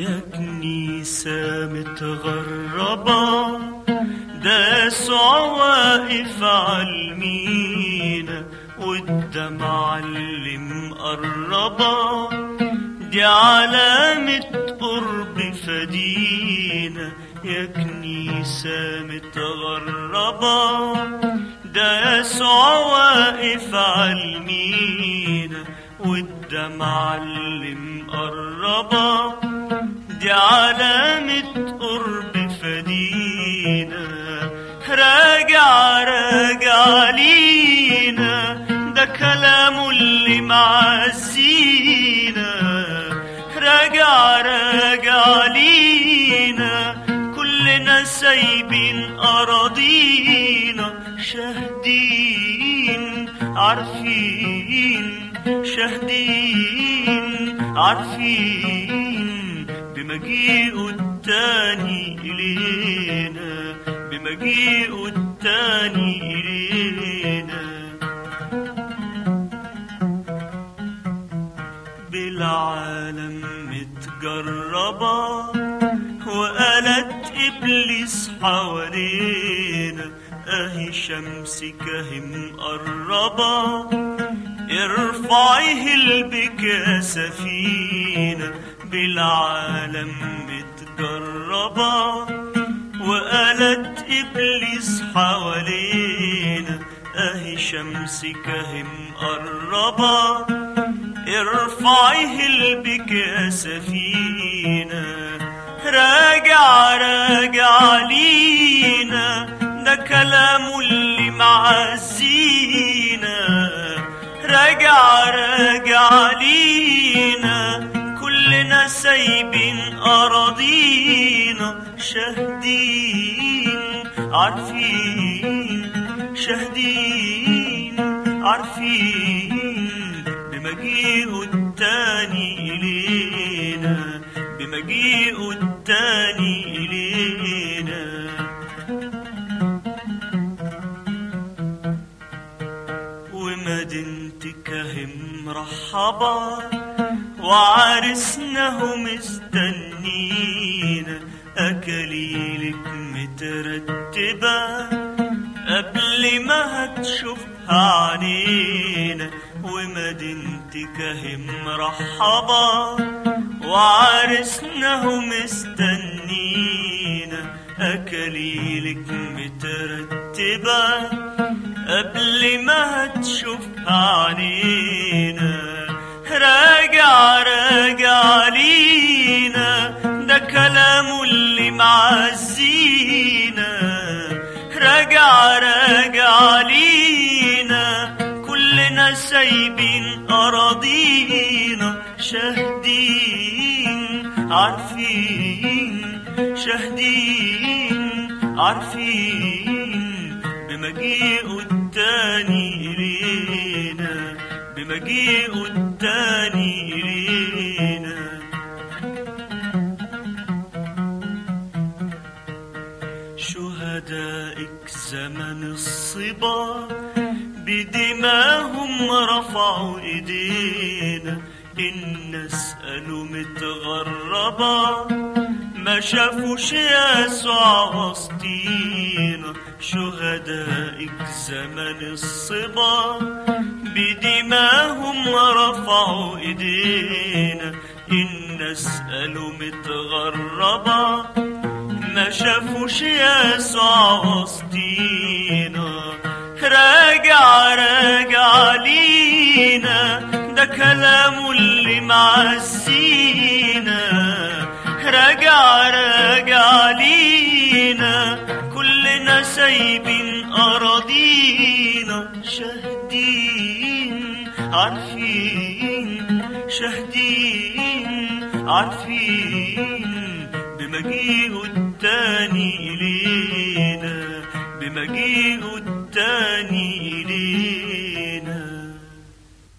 يا كنيسة متغربة ده يسوع واقف عالمينا والدمعة اللي مقربة دي علامة قرب فدينا يا كنيسة متغربة ده يسوع واقف عالمينا والدمعة اللي مقربة دي علامة قرب فدينا راجع راجع لينا ده كلامه اللي معزينا راجع راجع لينا كلنا سايبين أراضينا شاهدين عارفين شاهدين عارفين بمجيئه التاني إلينا بمجيئه التاني إلينا بالعالم متجربة وقالت إبليس حوالينا أهي شمسك أهي مقربة ارفعي هلبك يا سفينة بالعالم متجربة وقالت إبليس حوالينا أهي شمسك أهي مقربة ارفعي هلبك يا سفينة راجع راجع لينا ده كلامه اللي معزينا راجع راجع لينا كلنا سايبين أراضينا شاهدين عارفين شاهدين عارفين بمجيئه التاني إلينا بمجيئه التاني إلينا ومدينتك اهي مرحبة وعرسنا هو مستنينا أكاليلك مترتبة قبل ما هتشوفها عنينا ومدينتك اهي مرحبة وعرسنا هو مستنينا أكاليلك مترتبة قبل ما هتشوفها عنينا راجع راجع لينا ده كلامه اللي معزينا راجع راجع لينا كلنا سايبين أراضينا شاهدين عارفين شاهدين عارفين بمجيئه التاني إلينا بمجيئه التاني إلينا شهدائك زمن الصبا بدماهم رفعوا ايدينا الناس قالوا متغربة ما شافوش يسوع وسطينا شهدائك زمن الصبا بدماهم رفعوا ايدينا الناس قالوا متغربة ما شافوش يسوع وسطينا راجع راجع لينا ده كلامه اللي معزينا راجع راجع لينا كلنا سايبين أراضينا شاهدين عارفين شاهدين عارفين بمجيئه التاني إلينا بمجيئه التاني إلينا